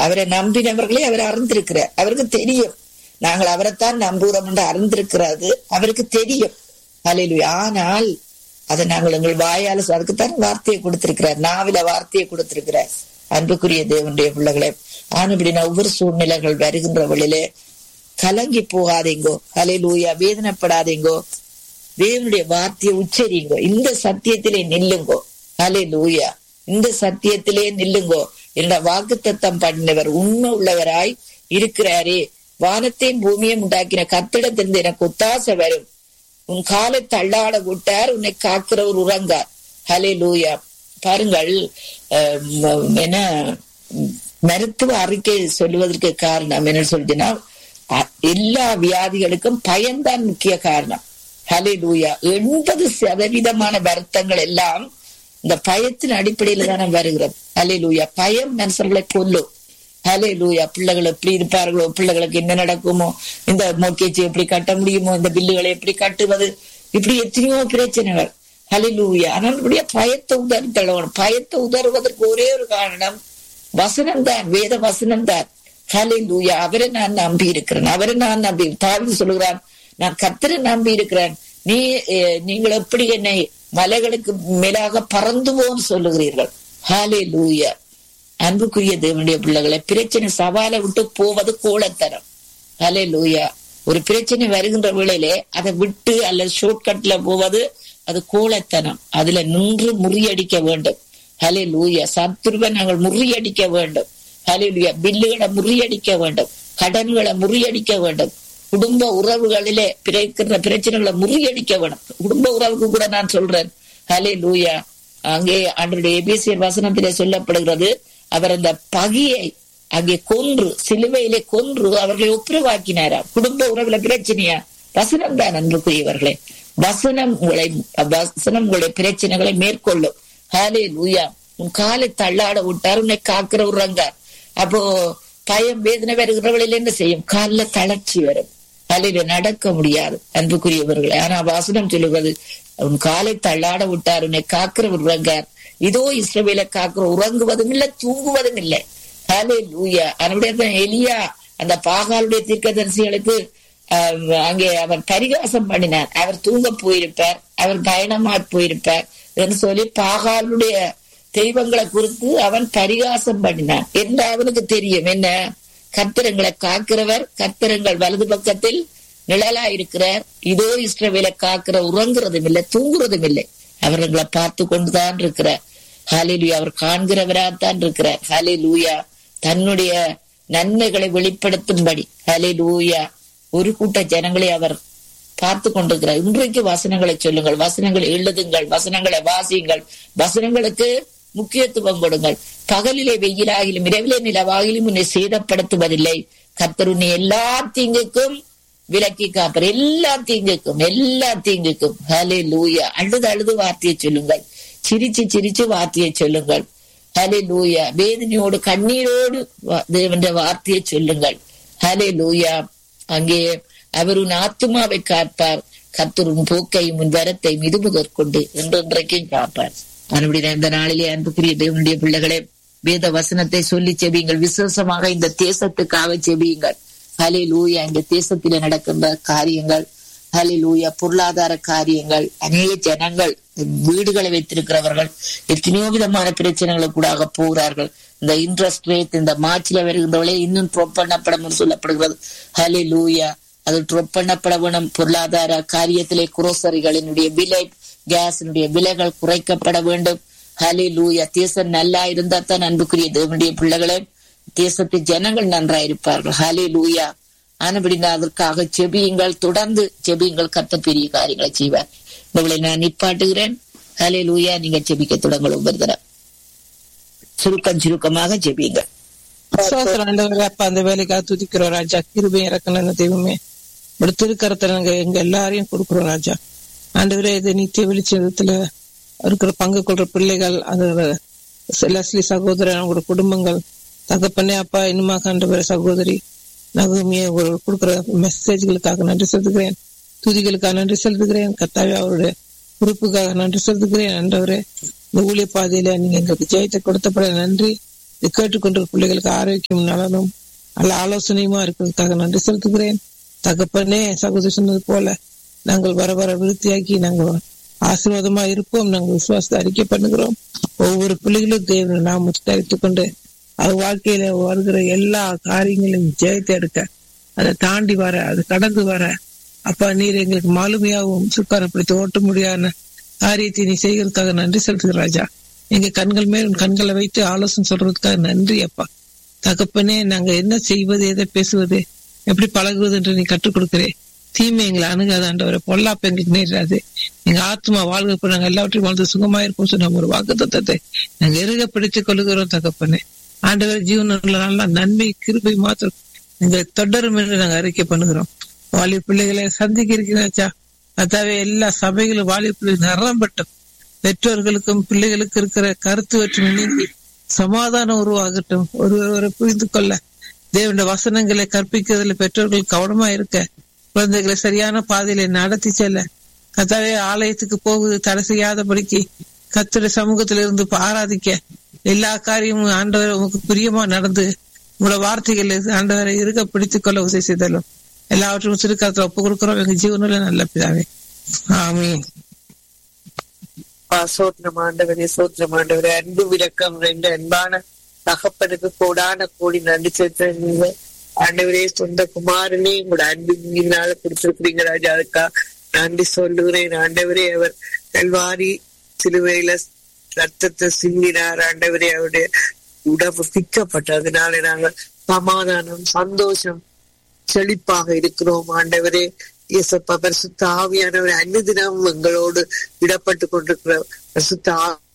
அவரை நம்பினவர்களே அவர் அறிந்திருக்கிறார் அவருக்கு தெரியும் நாங்கள் அவரைத்தான் நம்புகிறோம் என்று அறிந்திருக்கிறது அவருக்கு தெரியும் ஹalleluya ஆனால் அதை நாங்கள் எங்கள் வாயால சொ- அதுக்குத்தான் வார்த்தையை கொடுத்திருக்கிறார் நாவில வார்த்தையை கொடுத்திருக்கிறார் அன்புக்குரிய தேவனுடைய பிள்ளைகளே ஆனபடினா ஒவ்வொரு சூழ்நிலைகள் வருகின்ற வழியிலே கலங்கி போகாதீங்கோ ஹalleluya வேதனைப்படாதீங்கோ தேவனுடைய வார்த்தையை உச்சரிங்கோ இந்த சத்தியத்திலே நில்லுங்கோ ஹalleluya இந்த சத்தியத்திலே நில்லுங்கோ என்னோட வாக்கு தத்தம் பண்ணினவர் உண்மை உள்ளவராய் இருக்கிறாரே வானத்தையும் பூமியையும் உண்டாக்கின கத்திடத்திலிருந்து எனக்கு ஒத்தாசை வரும் உன் காலை தள்ளாட விட்டார் உன்னை காக்கிறவர் உறங்கார் ஹலே லூயா பாருங்கள் அஹ், ம- என்ன ம், மருத்துவ அறிக்கை சொல்லுவதற்கு காரணம் என்ன சொல்லிச்சுன்னா அ- எல்லா வியாதிகளுக்கும் பயம்தான் முக்கிய காரணம் ஹலே லூயா எண்பது சதவீதமான வருத்தங்கள் எல்லாம் இந்த பயத்தின் அடிப்படையில தானே வருகிறது ஹலே லூயா பயம் மனுஷர்களை கொல்லும் ஹலே லூயா பிள்ளைகள் எப்படி இருப்பார்களோ பிள்ளைகளுக்கு என்ன நடக்குமோ இந்த மோட்கேஜ் எப்படி கட்ட முடியுமோ இந்த பில்லுகளை எப்படி கட்டுவது இப்படி எத்தனையோ பிரச்சனைகள் ஹலே லூயா அதனுடைய பயத்தை உதறி தள்ளணும் பயத்தை உதறுவதற்கு ஒரே ஒரு காரணம் வசனம் தான் வேத வசனம் தான் ஹலே லூயா அவரை நான் நம்பி இருக்கிறேன் அவரை நான் நம்பி தாழ்ந்து சொல்லுகிறான் நான் கத்தரை நம்பி இருக்கிறேன் நீ அஹ், நீங்கள் எப்படி என்னை மலைகளுக்கு மேலாக பறந்துவோன்னு சொல்லுகிறீர்கள் ஹாலே லூயா அன்புக்குரிய தேவனுடைய பிள்ளைகளை பிரச்சனை சவாலை விட்டு போவது கோலத்தனம் ஹலே லூயா ஒரு பிரச்சனை வருகின்ற வேளையிலே அதை விட்டு அல்லது ஷார்ட்கட்ல போவது அது கோலத்தனம் அதுல நின்று முறியடிக்க வேண்டும் ஹலே லூயா சத்துருவை நாங்கள் முறியடிக்க வேண்டும் ஹலே லூயா பில்லுகளை முறியடிக்க வேண்டும் கடன்களை முறியடிக்க வேண்டும் குடும்ப உறவுகளிலே பிறக்கிற பிரச்சனைகளை முறியடிக்க வேண்டும் குடும்ப உறவுக்கு கூட நான் சொல்றேன் ஹலே லூயா அங்கே அன்றைய எபிசியர் வசனத்திலே சொல்லப்படுகிறது அவர் அந்த பகையை அங்கே கொன்று சிலுவையிலே கொன்று அவர்களை ஒப்புரவாக்கினாராம் குடும்ப உறவுல பிரச்சனையா வசனம் தான் அன்புக்குரியவர்களே வசனம் உங்களை வசனம் உங்களுடைய பிரச்சனைகளை மேற்கொள்ளும் ஹாலே லூயா உன் காலை தள்ளாட விட்டார் உன்னை காக்கிற உறங்கார் அப்போ பயம் வேதனை வருகிறவளில் என்ன செய்யும் காலில் தளர்ச்சி வரும் காலையில நடக்க முடியாது அன்புக்குரியவர்களே ஆனா வாசனம் சொல்லுவது உன் காலை தள்ளாட விட்டார் உன்னை காக்கிற உறங்கார் இதோ இஸ்ரவேலை காக்கிற உறங்குவதும் இல்லை தூங்குவதும் இல்லை ஹலே லூயா அவனுடைய எலியா அந்த பாகாலுடைய தீர்க்கதரிசிகளுக்கு ஆஹ், அங்கே அவர் பரிகாசம் பண்ணினார் அவர் தூங்க போயிருப்பார் அவர் பயணமா போயிருப்பார் என்று சொல்லி பாகாலுடைய தெய்வங்களை குறித்து அவன் பரிகாசம் பண்ணினான் என்று அவனுக்கு தெரியும் என்ன கத்திரங்களை காக்கிறவர் கத்திரங்கள் வலது பக்கத்தில் நிழலா இருக்கிறார் இதோ இஸ்ரவேலை காக்கிற உறங்குறதும் இல்லை தூங்குறதும் இல்லை அவர் எங்களை பார்த்து கொண்டுதான் இருக்கிறார் ஹாலிலுயா அவர் காண்கிறவராத்தான் இருக்கிறார் ஹாலிலூயா தன்னுடைய நன்மைகளை வெளிப்படுத்தும்படி ஹாலிலூயா ஒரு கூட்ட ஜனங்களை அவர் பார்த்து கொண்டிருக்கிறார் இன்றைக்கு வசனங்களை சொல்லுங்கள் வசனங்களை எழுதுங்கள் வசனங்களை வாசியுங்கள் வசனங்களுக்கு முக்கியத்துவம் கொடுங்கள் பகலிலே வெயிலாகிலும் இரவிலே நிலவாகிலும் உன்னை சேதப்படுத்துவதில்லை கர்த்தர் உன்னை எல்லா தீங்குக்கும் விலக்கி காப்பர் எல்லா தீங்குக்கும் எல்லா தீங்குக்கும் ஹலே லூயா அழுது அழுது வார்த்தையை சொல்லுங்கள் சிரிச்சு சிரிச்சு வார்த்தையை சொல்லுங்கள் ஹலே லூயா வேதனையோடு கண்ணீரோடு வா- தேவனுடைய வார்த்தையை சொல்லுங்கள் ஹலே லூயா அங்கே அவர் உன் ஆத்துமாவை காப்பார் கர்த்தர் உன் போக்கையும் உன் வரத்தை மிதுமுதற்கொண்டு என்றென்றைக்கும் காப்பார் மறுபடியும் இந்த நாளிலே அன்புக்குரிய தேவனுடைய பிள்ளைகளே வேத வசனத்தை சொல்லி செபியுங்கள் விசேஷமாக இந்த தேசத்துக்காக செபியுங்கள் ஹலே லூயா இந்த தேசத்தில நடக்கின்ற காரியங்கள் ஹலே லூயா பொருளாதார காரியங்கள் அநேக ஜனங்கள் வீடுகளை வைத்திருக்கிறவர்கள் எத்தனையோ விதமான பிரச்சனைகளுக்கு கூட போகிறார்கள் இந்த இன்ட்ரெஸ்ட் ரேட் இந்த மார்ச்ல வருகின்றவளே இன்னும் ட்ரோப் பண்ணப்படும் சொல்லப்படுகிறது ஹலே லூயா அது ட்ரோப் பண்ணப்பட வேணும் பொருளாதார காரியத்திலே குரோசரிகளினுடைய விலை கேஸினுடைய விலைகள் குறைக்கப்பட வேண்டும் ஹலே லூயா தேசம் நல்லா இருந்தா தான் அன்புக்குரிய தேவனுடைய பிள்ளைகளே தேசத்து ஜனங்கள் நன்றா இருப்பார்கள் ஹலே லூயா ஆனபடி நான் அதற்காக செபியுங்கள் தொடர்ந்து செபியுங்கள் கத்த பெரிய காரியங்களை செய்வார் உங்களை நான் நிப்பாட்டுகிறேன் ஹலே லூயா நீங்க செபிக்க தொடங்கள் ஒவ்வொரு தரம் சுருக்கம் சுருக்கமாக செபியுங்கள் சோத்திரம் ஆண்டவரே அப்பா அந்த வேலைக்காக துதிக்கிறோம் ராஜா கிருபை இறக்கணும் தெய்வமே ஒரு திருக்கரத்தை நாங்க எங்க எல்லாரையும் கொடுக்குறோம் ராஜா ஆண்டவரே இது நித்திய வெளிச்சத்துல இருக்கிற பங்கு கொள்ற பிள்ளைகள் அதோட லஸ்லி சகோதரன் அவங்களோட குடும்பங்கள் தகப்பனே அப்பா இன்னுமாக ஆண்டவரே சகோதரி நகுமிய ஒரு கொடுக்குற மெசேஜ்களுக்காக நன்றி செலுத்துகிறேன் துதிகளுக்காக நன்றி செலுத்துகிறேன் கத்தாவே அவருடைய உறுப்புக்காக நன்றி செலுத்துகிறேன் ஆண்டவரே இந்த ஊழிய பாதையில நீங்க எங்களுக்கு ஜெயத்தை கொடுத்தப்பட நன்றி இது கேட்டுக்கொண்டிருக்கிற பிள்ளைகளுக்கு ஆரோக்கியம் நலனும் நல்ல ஆலோசனையுமா இருக்கிறதுக்காக நன்றி செலுத்துகிறேன் தகப்பனே சகோதரி சொன்னது போல நாங்கள் வர வர விருத்தியாக்கி நாங்கள் ஆசீர்வாதமா இருப்போம் நாங்கள் விசுவாசத்தை அறிக்கை பண்ணுகிறோம் ஒவ்வொரு பிள்ளைகளும் தேவனை நாம் தரித்துக் கொண்டு அது வாழ்க்கையில வருகிற எல்லா காரியங்களையும் ஜெயத்தை எடுக்க அதை தாண்டி வர அது கடந்து வர அப்பா நீர் எங்களுக்கு மாலுமையாகவும் சுக்காரப்படுத்தி ஓட்ட முடியாத காரியத்தை நீ செய்கிறதுக்காக நன்றி செலுத்துகிற ராஜா எங்க கண்கள் மேல் உன் கண்களை வைத்து ஆலோசனை சொல்றதுக்காக நன்றி அப்பா தகப்பனே நாங்க என்ன செய்வது எதை பேசுவது எப்படி பழகுவது என்று நீ கற்றுக் கொடுக்கிறே தீமை எங்களை அணுகாத ஆண்டவரை பொல்லாப்பு எங்களுக்கு நேராது எங்க ஆத்மா வாழ்க நாங்க எல்லாவற்றையும் வாழ்ந்து சுகமா இருப்போம் சொன்ன ஒரு வாக்கு தத்தத்தை நாங்க எருக பிடித்துக் கொள்கிறோம் தகப்பனே ஆண்டவர் ஜீவனில் நல்லா நன்மை கிருபை மாத்திரம் எங்களை தொடரும் என்று நாங்க அறிக்கை பண்ணுகிறோம் வாலி பிள்ளைகளை சந்திக்க இருக்கிறாச்சா அதாவே எல்லா சபைகளும் வாலி பிள்ளை நிறம்பட்டும் பெற்றோர்களுக்கும் பிள்ளைகளுக்கு இருக்கிற கருத்து வேற்றுமை நீங்கி சமாதானம் உருவாகட்டும் ஒருவரை புரிந்து கொள்ள தேவனுடைய வசனங்களை கற்பிக்கிறதுல பெற்றோர்கள் கவனமா இருக்க குழந்தைகளை சரியான பாதையில நடத்தி செல்ல கத்தாவே ஆலயத்துக்கு போகுது தடை செய்யாதபடிக்கு கத்துடைய சமூகத்தில இருந்து ஆராதிக்க எல்லா காரியமும் ஆண்டவரை உமக்கு பிரியமா நடந்து உங்களோட வார்த்தைகள் ஆண்டவரை இருக்க பிடித்துக் கொள்ள உதவி செய்தலும் எல்லாவற்றையும் சிறுக்காலத்துல ஒப்பு கொடுக்கிறோம் எங்க ஜீவனில் நல்ல பிதாவே ஆமீன் சோத்திரம் ஆண்டவரே சோத்திரம் ஆண்டவரே அன்பு விளக்கம் ரெண்டு அன்பான தகப்பனுக்கு கோடான கோடி நன்றி செலுத்த நீங்க ஆண்டவரே சொந்த குமாரனே உங்களோட அன்பு மீனால கொடுத்திருக்கிறீங்க ராஜா அதுக்கா நன்றி சொல்லுகிறேன் ஆண்டவரே அவர் கல்வாரி சிலுவையில ரத்தத்தை சிந்தினார் ஆண்டவரே அவருடைய உடம்பு பிக்கப்பட்டதுனால நாங்கள் சமாதானம் சந்தோஷம் செழிப்பாக இருக்கிறோம் ஆண்டவரே இயேசப்பா பரிசுத்த ஆவியானவர் அன்ன தினமும் எங்களோடு விடப்பட்டு கொண்டிருக்கிற பரிசுத்த